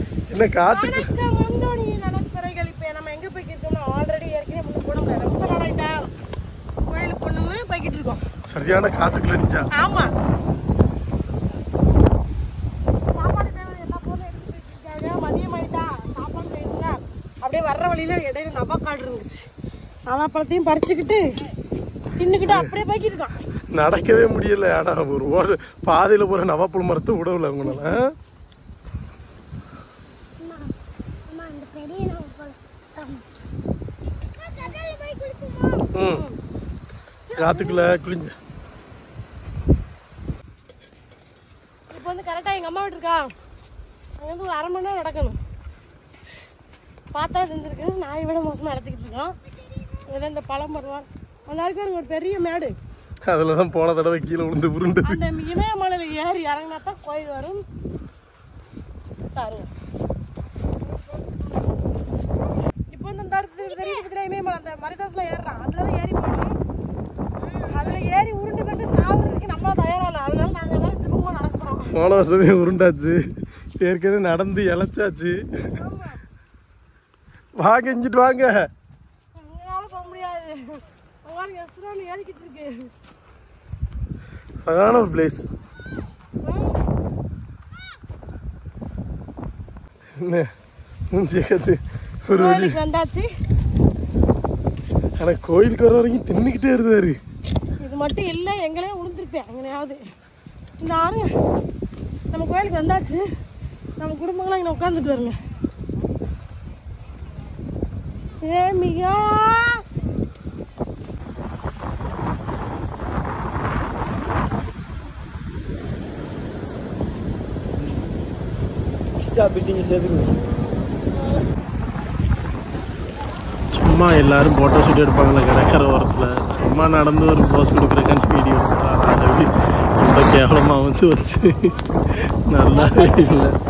என்ன காட்டுக்கு வணக்கம் வந்தோனி நலத்துறைகள் இப்போ நம்ம எங்கே போய்கிட்டு இருக்கோம்னா ஆல்ரெடி ஏற்கனவே முன்ன போனோம்ல ரொம்ப நாளாயிட்டா கோயிலுக்கு போகணும்னு போய்கிட்டு இருக்கோம் சரியான காட்டுக்குள்ள நிச்சா ஆமா சாப்பாடு தேவை எல்லா பொருளும் எடுத்து வச்சிருக்காங்க மதியம் ஆயிட்டா சாப்பாடு செய்யணுங்க அப்படியே வர்ற வழியில இடையில நவாக்காடு இருந்துச்சு நவாப்பழத்தையும் பறிச்சுக்கிட்டு தின்னுக்கிட்டு அப்படியே போய்கிட்டு இருக்கோம் நடக்கவே முடியல ஆனா ஒரு ஓட பாதையில போற நவாப்பழ மரத்தை விடவில்லை உங்களால அம்மா அந்த பெரிய நவப்பழம் கடல்ல போய் குளிக்குமா ம் காத்துக்குள்ள குளிஞ்ச இப்போ வந்து கரெக்டாக எங்கள் அம்மா வீட்டு இருக்கா அங்கே வந்து ஒரு அரை மணி நேரம் நடக்கணும் பார்த்தா செஞ்சுருக்கு நாயை விட மோசமாக அடைச்சிக்கிட்டு இருக்கோம் இதான் இந்த பழம் மரம் அந்த இருக்கு ஒரு பெரிய மேடு அதுலதான் போன தடவை கீழே விழுந்து உருண்டு அந்த இமயமலையில் ஏறி இறங்கினா தான் கோயில் வரும் பாருங்க இப்போ வந்து இந்த இடத்துல தெரியுது பார்த்தீங்கன்னா இமயமலை அந்த மரிதாஸ்ல ஏறுறான் அதில் தான் ஏறி போகணும் அதில் ஏறி உருண்டு கண்டு சாவுறதுக்கு நம்ம தயாராகல அதனால நாங்கள் எல்லாரும் திரும்ப நடக்க போகிறோம் போன வருஷமே உருண்டாச்சு ஏற்கனவே நடந்து இழைச்சாச்சு வாங்க இங்கிட்டு வாங்க எங்களால போக முடியாது அங்க எஸ்ரோன்னு ஏறிக்கிட்டு இருக்கு அழகான ஒரு பிளேஸ் என்ன மூஞ்சி கத்து ஒரு வழி கோயிலுக்கு வந்தாச்சு ஆனா கோயிலுக்கு வர வரைக்கும் தின்னுக்கிட்டே இருந்தாரு இது மட்டும் இல்லை எங்களே உளுந்துருப்பேன் எங்கனையாவது இந்த ஆறு நம்ம கோயிலுக்கு வந்தாச்சு நம்ம குடும்பங்களாம் இங்கே உட்காந்துட்டு வருங்க ஏ மிகா சும்மா எல்லாரும் போட்டோ ஷூட் எடுப்பாங்களே கடற்கரை ஓரத்தில் சும்மா நடந்து ஒரு போஸ் கொடுக்குறக்கான வீடியோ எடுப்பாங்க ரொம்ப கேவலமாக வந்து வச்சு நல்லாவே இல்லை